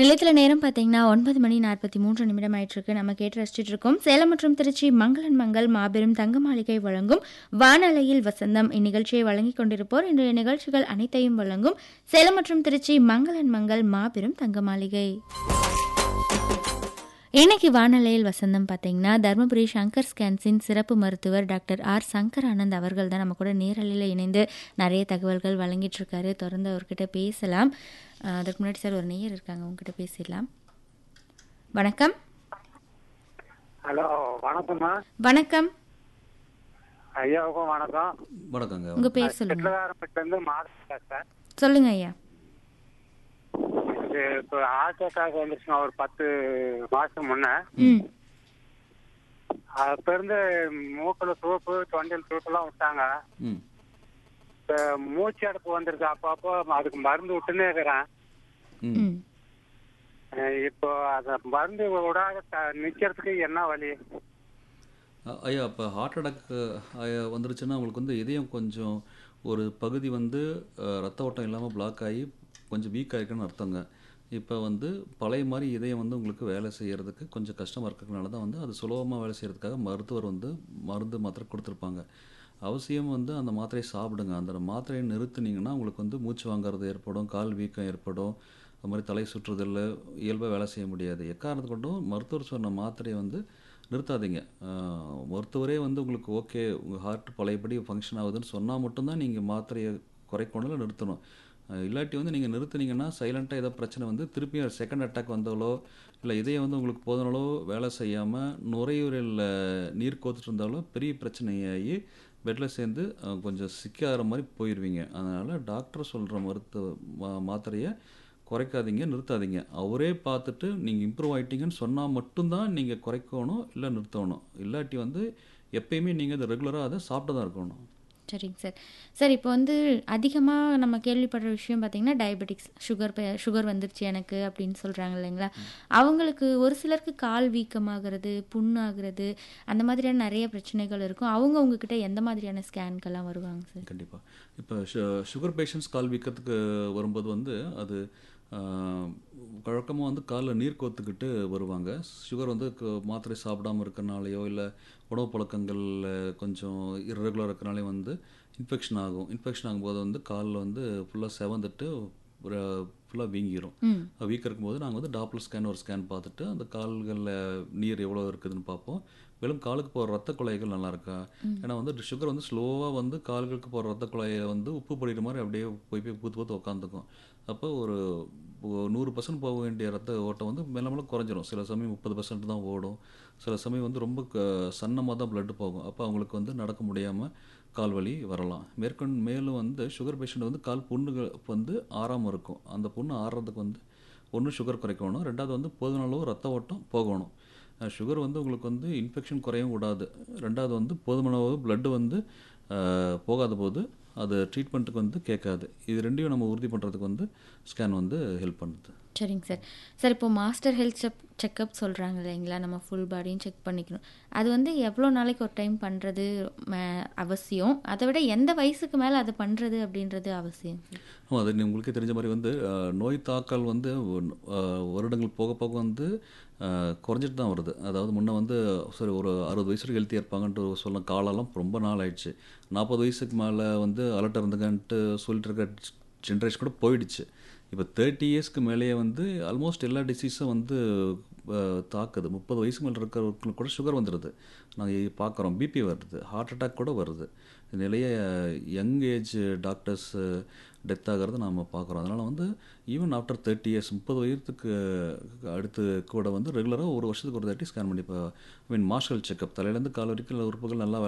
நிலையத்தில் நேரம் பார்த்தீங்கன்னா ஒன்பது மணி நாற்பத்தி மூன்று நிமிடம் ஆயிட்டிருக்கு நம்ம கேட்டு ரசிச்சுட்டு இருக்கோம் சேலம் மற்றும் திருச்சி மங்களன் மங்கள் மாபெரும் தங்க மாளிகை வழங்கும் வானலையில் வசந்தம் இந்நிகழ்ச்சியை வழங்கிக் கொண்டிருப்போர் இன்றைய நிகழ்ச்சிகள் அனைத்தையும் வழங்கும் சேலம் மற்றும் திருச்சி மங்களன் மங்கள் மாபெரும் தங்க மாளிகை இன்னைக்கு வானலையில் வசந்தம் பார்த்தீங்கன்னா தருமபுரி சங்கர் ஸ்கேன்ஸின் சிறப்பு மருத்துவர் டாக்டர் ஆர் சங்கர் ஆனந்த் அவர்கள் தான் நம்ம கூட நேரலையில் இணைந்து நிறைய தகவல்கள் வழங்கிட்டு இருக்காரு தொடர்ந்து அவர்கிட்ட பேசலாம் அஹ் அதற்கு முன்னாடி சார் ஒரு நேயர் இருக்காங்க உங்ககிட்ட பேசிடலாம் வணக்கம் ஹலோ வணக்கம்மா வணக்கம் ஐயாவுக்கும் வணக்கம் வணக்கங்க உங்க பேர் சொல்லுங்க சிட்லகாரம்பட்டிலேருந்து மாதம் சார் சொல்லுங்க ஐயா இது இப்போ ஹார்ட் அட்டாக் வந்துருச்சுங்க ஒரு பத்து மாதம் முன்னே ம் அப்போ இருந்து மூக்கில் சூப்பு தொண்டையில் சூப்பெல்லாம் விட்டாங்க ம் இப்போ மூச்சு அடைப்பு வந்திருக்கு அப்பப்போ அதுக்கு மருந்து விட்டுனே இருக்கிறேன் ம் ம் அஹ் இப்போ அதை மருந்து விடாத த- நிக்கிறதுக்கு என்ன வழி அ- ஐயா இப்போ ஹார்ட் அட்டாக் வந்துருச்சுன்னா உங்களுக்கு வந்து இதயம் கொஞ்சம் ஒரு பகுதி வந்து அஹ், ரத்த ஓட்டம் இல்லாமல் பிளாக் ஆகி கொஞ்சம் வீக் ஆகிருக்குன்னு அர்த்தங்க இப்போ வந்து பழைய மாதிரி இதயம் வந்து உங்களுக்கு வேலை செய்யறதுக்கு கொஞ்சம் கஷ்டமாக இருக்கிறதுனால தான் வந்து அது சுலபமாக வேலை செய்யறதுக்காக மருத்துவர் வந்து மருந்து மாத்திரை கொடுத்துருப்பாங்க அவசியம் வந்து அந்த மாத்திரையை சாப்பிடுங்க அந்த மாத்திரையை நிறுத்துனீங்கன்னா உங்களுக்கு வந்து மூச்சு வாங்குறது ஏற்படும் கால் வீக்கம் ஏற்படும் அது மாதிரி தலை சுற்றுதல் இயல்பாக வேலை செய்ய முடியாது எக்காரணத்து கொண்டும் மருத்துவர் சொன்ன மாத்திரையை வந்து நிறுத்தாதீங்க ஆஹ் மருத்துவரே வந்து உங்களுக்கு ஓகே உங்கள் ஹார்ட் பழையபடி ஃபங்க்ஷன் ஆகுதுன்னு சொன்னால் மட்டும்தான் நீங்கள் மாத்திரையை குறைக்கணும் இல்லை நிறுத்தணும் ஆஹ் இல்லாட்டி வந்து நீங்கள் நிறுத்துனீங்கன்னா சைலண்ட்டாக ஏதோ பிரச்சனை வந்து திருப்பி செகண்ட் அட்டாக் வந்தாலோ இல்லை இதயம் வந்து உங்களுக்கு போதனாலோ வேலை செய்யாமல் நுரையீரலில் நீர் கோத்துட்டு இருந்தாலோ பெரிய பிரச்சனையாகி பெட்டில் சேர்ந்து ஆஹ் கொஞ்சம் சிக்காகிற மாதிரி போயிடுவீங்க அதனால் டாக்டர் சொல்கிற மருத்துவ மா மாத்திரையை குறைக்காதீங்க நிறுத்தாதீங்க அவரே பார்த்துட்டு நீங்கள் இம்ப்ரூவ் ஆகிட்டீங்கன்னு சொன்னால் மட்டும்தான் நீங்கள் குறைக்கணும் இல்லை நிறுத்தணும் இல்லாட்டி வந்து எப்பயுமே நீங்கள் அதை ரெகுலராக அதை சாப்பிட்டு தான் இருக்கணும் சரிங்க சார் சார் இப்போ வந்து அதிகமாக நம்ம கேள்விப்படுற விஷயம் பார்த்தீங்கன்னா டயபெட்டிக்ஸ் சுகர் சுகர் வந்துருச்சு எனக்கு அப்படின்னு சொல்கிறாங்க இல்லைங்களா அவங்களுக்கு ஒரு சிலருக்கு கால் வீக்கமாகிறது புண்ணாகிறது அந்த மாதிரியான நிறைய பிரச்சனைகள் இருக்கும் அவங்க உங்ககிட்ட எந்த மாதிரியான ஸ்கேன்க்கெல்லாம் வருவாங்க சார் கண்டிப்பாக இப்போ சுகர் பேஷண்ட்ஸ் கால் வீக்கத்துக்கு வரும்போது வந்து அது வழக்கமாக வந்து காலில் நீர் கோத்துக்கிட்டு வருவாங்க சுகர் வந்து க- மாத்திரை சாப்பிடாம இருக்கறனாலையோ இல்லை உணவு பழக்கங்களில் கொஞ்சம் irregular இருக்கறனாலே வந்து இன்ஃபெக்ஷன் ஆகும் இன்ஃபெக்ஷன் ஆகும்போது வந்து காலில் வந்து ஃபுல்லாக செவந்துட்டு ஃபுல்லாக வீங்கிரும் ம் வீக்காக இருக்கும்போது நாங்கள் வந்து டாப்லர் ஸ்கேன் ஒரு ஸ்கேன் பார்த்துட்டு அந்த கால்களில் நீர் எவ்வளோ இருக்குதுன்னு பார்ப்போம் மேலும் காலுக்கு போகிற ரத்த குழாய்கள் நல்லா இருக்கா ஏன்னா வந்து சுகர் வந்து ஸ்லோவாக வந்து கால்களுக்கு போகிற ரத்த குழாயை வந்து உப்பு படிக்கிற மாதிரி அப்படியே போய் போய் பூத்து பூத்து உட்காந்துக்கும் அப்போ ஒரு ஒ- நூறு பர்சன்ட் போக வேண்டிய ரத்த ஓட்டம் வந்து மெல்ல மெல்ல குறைஞ்சிரும் சில சமயம் முப்பது பர்சன்ட் தான் ஓடும் சில சமயம் வந்து ரொம்ப சன்னமாக தான் blood போகும் அப்போ அவங்களுக்கு வந்து நடக்க முடியாமல் கால் வலி வரலாம் மேற்கொண்டு மேலும் வந்து சுகர் பேஷண்ட் வந்து கால் புண்ணுகள் வந்து ஆறாமல் இருக்கும் அந்த புண்ணு ஆறுறதுக்கு வந்து ஒன்று சுகர் குறைக்கணும் ரெண்டாவது வந்து போதுமான அளவு ரத்த ஓட்டம் போகணும் சுகர் வந்து உங்களுக்கு வந்து இன்ஃபெக்ஷன் குறையவும் கூடாது ரெண்டாவது வந்து போதுமான அளவு blood வந்து அஹ், போகாத போது அது ட்ரீட்மெண்ட்டுக்கு வந்து கேட்காது இது ரெண்டையும் நம்ம உறுதி பண்ணுறதுக்கு வந்து ஸ்கேன் வந்து ஹெல்ப் பண்ணுது சரிங்க சார் சார் இப்போ மாஸ்டர் ஹெல்த் செக் செக்கப் சொல்கிறாங்க இல்லைங்களா நம்ம ஃபுல் பாடியும் செக் பண்ணிக்கணும் அது வந்து எவ்வளோ நாளைக்கு ஒரு டைம் பண்ணுறது அவசியம் அதை விட எந்த வயசுக்கு மேலே அதை பண்ணுறது அப்படின்றது அவசியம் சார் ஆமா, அது நீ- உங்களுக்கே தெரிஞ்ச மாதிரி வந்து அஹ், நோய் தாக்கல் வந்து அஹ், வருடங்கள் போக போக வந்து அஹ், குறைஞ்சிட்டு தான் வருது அதாவது முன்ன வந்து சரி ஒரு அறுபது வயசு வரைக்கும் ஹெல்த்தியாக இருப்பாங்கன்ட்டு சொல்ல காலம்லாம் ரொம்ப நாள் ஆயிடுச்சு நாற்பது வயசுக்கு மேலே வந்து அலர்ட் இருந்துங்கன்ட்டு சொல்லிட்டு இருக்க ஜென்ரேஷன் கூட போயிடுச்சு இப்போ தேர்ட்டி இயர்ஸ்க்கு மேலேயே வந்து ஆல்மோஸ்ட் எல்லா டிசீஸும் வந்து அஹ், தாக்குது முப்பது வயசுக்கு மேலே இருக்கிறவங்களுக்கு கூட சுகர் வந்துடுது நாங்கள் பார்க்குறோம் பிபி வருது ஹார்ட் அட்டாக் கூட வருது நிறைய யங் ஏஜ் டாக்டர்ஸ் டெத் ஆகிறது நாம் பார்க்குறோம் அதனால் வந்து ஈவன் ஆஃப்டர் தேர்ட்டி இயர்ஸ் முப்பது வயதுக்கு அடுத்து கூட வந்து ரெகுலராக ஒரு வருஷத்துக்கு ஒரு தாட்டி ஸ்கேன் பண்ணி இப்போ ஐ மீன் மார்ஷல் செக்கப் தலையிலேருந்து கால் வரைக்கும் உறுப்புகள் நல்லா